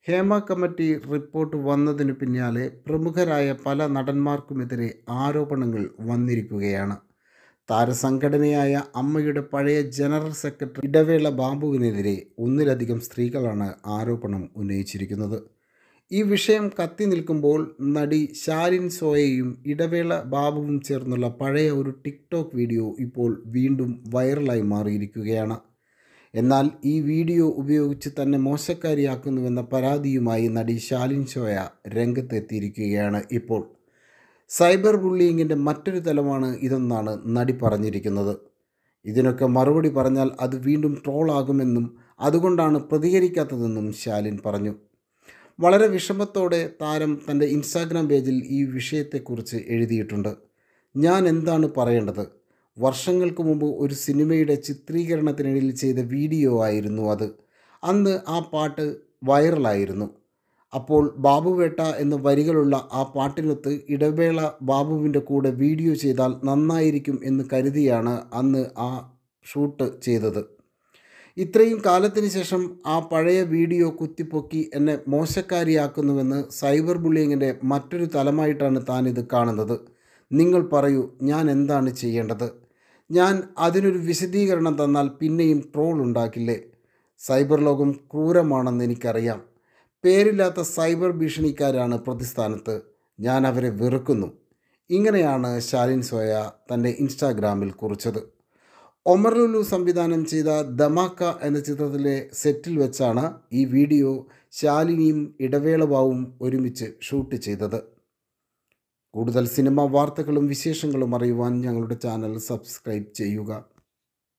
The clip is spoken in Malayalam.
ഹേമ കമ്മിറ്റി റിപ്പോർട്ട് വന്നതിനു പിന്നാലെ പ്രമുഖരായ പല നടന്മാർക്കുമെതിരെ ആരോപണങ്ങൾ വന്നിരിക്കുകയാണ് താരസംഘടനയായ അമ്മയുടെ പഴയ ജനറൽ സെക്രട്ടറി ഇടവേള ബാബുവിനെതിരെ ഒന്നിലധികം സ്ത്രീകളാണ് ആരോപണം ഉന്നയിച്ചിരിക്കുന്നത് ഈ വിഷയം കത്തി നിൽക്കുമ്പോൾ നടി ശാലിൻ സോയയും ഇടവേള ബാബുവും ചേർന്നുള്ള പഴയ ഒരു ടിക്ടോക്ക് വീഡിയോ ഇപ്പോൾ വീണ്ടും വൈറലായി മാറിയിരിക്കുകയാണ് എന്നാൽ ഈ വീഡിയോ ഉപയോഗിച്ച് തന്നെ മോശക്കാരിയാക്കുന്നുവെന്ന പരാതിയുമായി നടി ശാലിൻ സോയ രംഗത്തെത്തിയിരിക്കുകയാണ് ഇപ്പോൾ സൈബർ ബുള്ളിയിങ്ങിൻ്റെ മറ്റൊരു തലമാണ് ഇതെന്നാണ് നടി പറഞ്ഞിരിക്കുന്നത് ഇതിനൊക്കെ മറുപടി പറഞ്ഞാൽ അത് വീണ്ടും ട്രോളാകുമെന്നും അതുകൊണ്ടാണ് പ്രതികരിക്കാത്തതെന്നും ശാലിൻ പറഞ്ഞു വളരെ വിഷമത്തോടെ താരം തൻ്റെ ഇൻസ്റ്റാഗ്രാം പേജിൽ ഈ വിഷയത്തെക്കുറിച്ച് എഴുതിയിട്ടുണ്ട് ഞാൻ എന്താണ് പറയേണ്ടത് വർഷങ്ങൾക്ക് മുമ്പ് ഒരു സിനിമയുടെ ചിത്രീകരണത്തിനിടയിൽ ചെയ്ത വീഡിയോ ആയിരുന്നു അത് അന്ന് ആ പാട്ട് വൈറലായിരുന്നു അപ്പോൾ ബാബുവേട്ട എന്ന വരികളുള്ള ആ പാട്ടിനൊത്ത് ഇടവേള ബാബുവിൻ്റെ കൂടെ വീഡിയോ ചെയ്താൽ നന്നായിരിക്കും എന്ന് കരുതിയാണ് അന്ന് ആ ഷൂട്ട് ചെയ്തത് ഇത്രയും കാലത്തിന് ശേഷം ആ പഴയ വീഡിയോ കുത്തിപ്പൊക്കി എന്നെ മോശക്കാരിയാക്കുന്നുവെന്ന് സൈബർ ബുള്ളിങ്ങിൻ്റെ മറ്റൊരു തലമായിട്ടാണ് താൻ ഇത് കാണുന്നത് നിങ്ങൾ പറയൂ ഞാൻ എന്താണ് ചെയ്യേണ്ടത് ഞാൻ അതിനൊരു വിശദീകരണം തന്നാൽ പിന്നെയും ട്രോൾ ഉണ്ടാക്കില്ലേ സൈബർ ലോകം ക്രൂരമാണെന്ന് എനിക്കറിയാം പേരില്ലാത്ത സൈബർ ഭീഷണിക്കാരാണ് പ്രതിസ്ഥാനത്ത് ഞാൻ അവരെ വെറുക്കുന്നു ഇങ്ങനെയാണ് ശാലിൻ സോയ തൻ്റെ ഇൻസ്റ്റാഗ്രാമിൽ കുറിച്ചത് ഒമർ ലുലു സംവിധാനം ചെയ്ത ദമാക്ക എന്ന ചിത്രത്തിലെ സെറ്റിൽ വെച്ചാണ് ഈ വീഡിയോ ശാലിനിയും ഇടവേളവാവും ഒരുമിച്ച് ഷൂട്ട് ചെയ്തത് കൂടുതൽ സിനിമ വാർത്തകളും വിശേഷങ്ങളും അറിയുവാൻ ഞങ്ങളുടെ ചാനൽ സബ്സ്ക്രൈബ് ചെയ്യുക